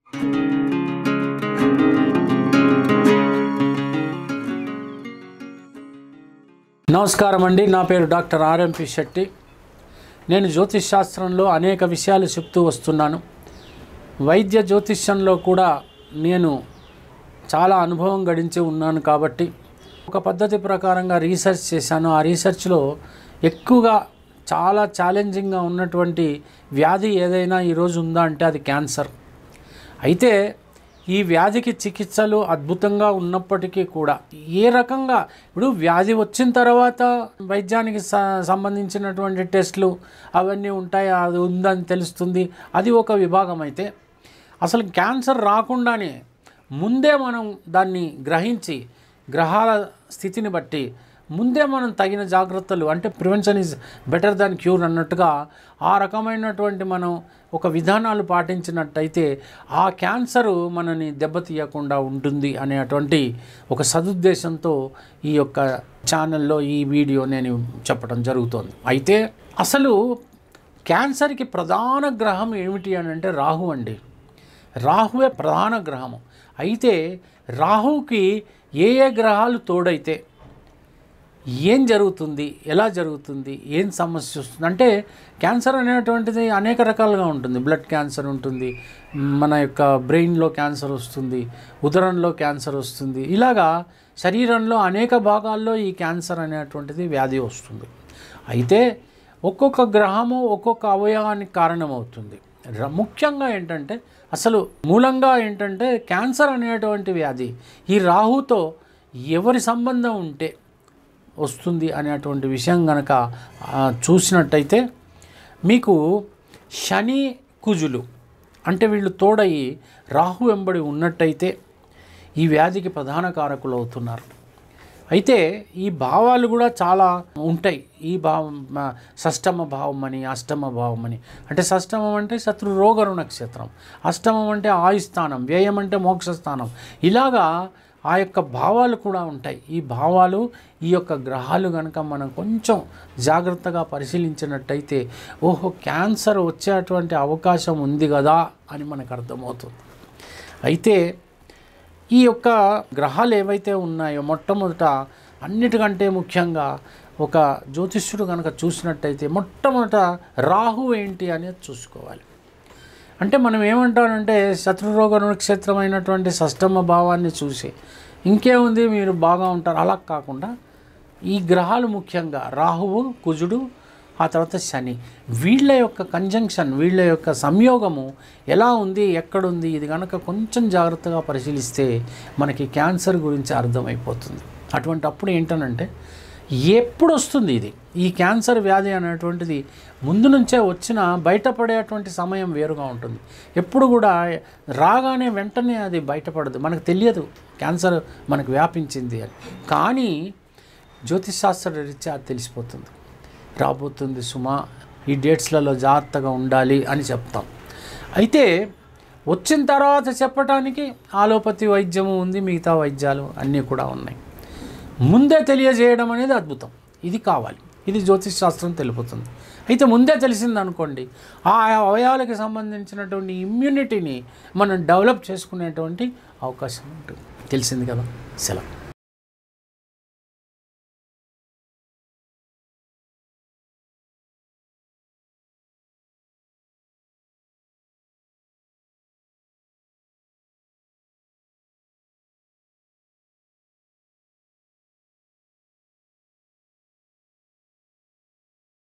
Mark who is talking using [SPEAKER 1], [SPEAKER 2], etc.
[SPEAKER 1] నమస్కారం అండి నా పేరు డాక్టర్ ఆర్ఎంపి శెట్టి నేను జ్యోతిష్ శాస్త్రంలో అనేక విషయాలు చెప్తూ వస్తున్నాను వైద్య జ్యోతిష్యంలో కూడా నేను చాలా అనుభవం గడించి ఉన్నాను కాబట్టి ఒక పద్ధతి ప్రకారంగా రీసెర్చ్ చేశాను ఆ రీసెర్చ్లో ఎక్కువగా చాలా ఛాలెంజింగ్గా ఉన్నటువంటి వ్యాధి ఏదైనా ఈరోజు ఉందా అంటే అది క్యాన్సర్ అయితే ఈ వ్యాధికి చికిత్సలు అద్భుతంగా ఉన్నప్పటికీ కూడా ఏ రకంగా ఇప్పుడు వ్యాధి వచ్చిన తర్వాత వైద్యానికి స సంబంధించినటువంటి టెస్టులు అవన్నీ ఉంటాయి అది ఉందని తెలుస్తుంది అది ఒక విభాగం అయితే అసలు క్యాన్సర్ రాకుండానే ముందే మనం దాన్ని గ్రహించి గ్రహాల స్థితిని బట్టి ముందే మనం తగిన జాగ్రత్తలు అంటే prevention is better than cure అన్నట్టుగా ఆ రకమైనటువంటి మనం ఒక విధానాలు పాటించినట్టయితే ఆ క్యాన్సరు మనని దెబ్బతీయకుండా ఉంటుంది అనేటువంటి ఒక సదుద్దేశంతో ఈ యొక్క ఛానల్లో ఈ వీడియో నేను చెప్పడం జరుగుతోంది అయితే అసలు క్యాన్సర్కి ప్రధాన గ్రహం ఏమిటి అని అంటే రాహు అండి రాహువే ప్రధాన గ్రహము అయితే రాహుకి ఏ ఏ గ్రహాలు తోడైతే ఏం జరుగుతుంది ఎలా జరుగుతుంది ఏం సమస్య వస్తుంది అంటే క్యాన్సర్ అనేటువంటిది అనేక రకాలుగా ఉంటుంది బ్లడ్ క్యాన్సర్ ఉంటుంది మన యొక్క బ్రెయిన్లో క్యాన్సర్ వస్తుంది ఉదరంలో క్యాన్సర్ వస్తుంది ఇలాగా శరీరంలో అనేక భాగాల్లో ఈ క్యాన్సర్ అనేటువంటిది వ్యాధి వస్తుంది అయితే ఒక్కొక్క గ్రహము ఒక్కొక్క అవయవానికి కారణమవుతుంది ర- ముఖ్యంగా ఏంటంటే అసలు మూలంగా ఏంటంటే క్యాన్సర్ అనేటువంటి వ్యాధి ఈ రాహుతో ఎవరి సంబంధం ఉంటే వస్తుంది అనేటువంటి విషయం కనుక ఆ, చూసినట్టయితే మీకు శని కుజులు అంటే వీళ్ళు తోడయి రాహు వెంబడి ఉన్నట్టయితే ఈ వ్యాధికి ప్రధాన కారకులు అవుతున్నారు అయితే ఈ భావాలు కూడా చాలా ఉంటాయి ఈ భావం ఆ, షష్టమ భావం అని అష్టమ భావం అని అంటే షష్టమం అంటే శత్రు రోగరు నక్షత్రం అష్టమం అంటే ఆయుస్థానం వ్యయం అంటే మోక్షస్థానం ఇలాగా ఆ యొక్క భావాలు కూడా ఉంటాయి ఈ భావాలు ఈ యొక్క గ్రహాలు కనుక మనం కొంచెం జాగ్రత్తగా పరిశీలించినట్టయితే ఓహో క్యాన్సర్ వచ్చేటువంటి అవకాశం ఉంది కదా అని మనకు అర్థమవుతుంది అయితే ఈ యొక్క గ్రహాలు ఏవైతే ఉన్నాయో మొట్టమొదట అన్నిటికంటే ముఖ్యంగా ఒక జ్యోతిష్యుడు కనుక చూసినట్టయితే మొట్టమొదట రాహు ఏంటి అనేది చూసుకోవాలి అంటే మనం ఏమంటామంటే శత్రురోగ నక్షత్రమైనటువంటి షష్టమ భావాన్ని చూసి ఇంకేముంది మీరు బాగా ఉంటారు అలా కాకుండా ఈ గ్రహాలు ముఖ్యంగా రాహువు కుజుడు ఆ తర్వాత శని వీళ్ళ యొక్క కంజంక్షన్ వీళ్ళ యొక్క సంయోగము ఎలా ఉంది ఎక్కడుంది ఇది కనుక కొంచెం జాగ్రత్తగా పరిశీలిస్తే మనకి క్యాన్సర్ గురించి అర్థమైపోతుంది అటువంటి అప్పుడు ఏంటనంటే ఎప్పుడు వస్తుంది ఇది ఈ క్యాన్సర్ వ్యాధి అనేటువంటిది ముందు నుంచే వచ్చిన బయటపడేటువంటి సమయం వేరుగా ఉంటుంది ఎప్పుడు కూడా రాగానే వెంటనే అది బయటపడదు మనకు తెలియదు క్యాన్సర్ మనకు వ్యాపించింది అని కానీ జ్యోతిషాస్త్ర రీత్యా అది తెలిసిపోతుంది రాబోతుంది సుమా ఈ డేట్స్లలో జాగ్రత్తగా ఉండాలి అని చెప్తాం అయితే వచ్చిన తర్వాత చెప్పటానికి ఆలోపతి వైద్యము ఉంది మిగతా వైద్యాలు అన్నీ కూడా ఉన్నాయి ముందే తెలియజేయడం అనేది అద్భుతం ఇది కావాలి ఇది జ్యోతిష్ శాస్త్రం తెలుపుతుంది అయితే ముందే తెలిసింది అనుకోండి ఆ అవయవాలకు సంబంధించినటువంటి ఇమ్యూనిటీని మనం డెవలప్ చేసుకునేటువంటి అవకాశం ఉంటుంది తెలిసింది కదా సెలవు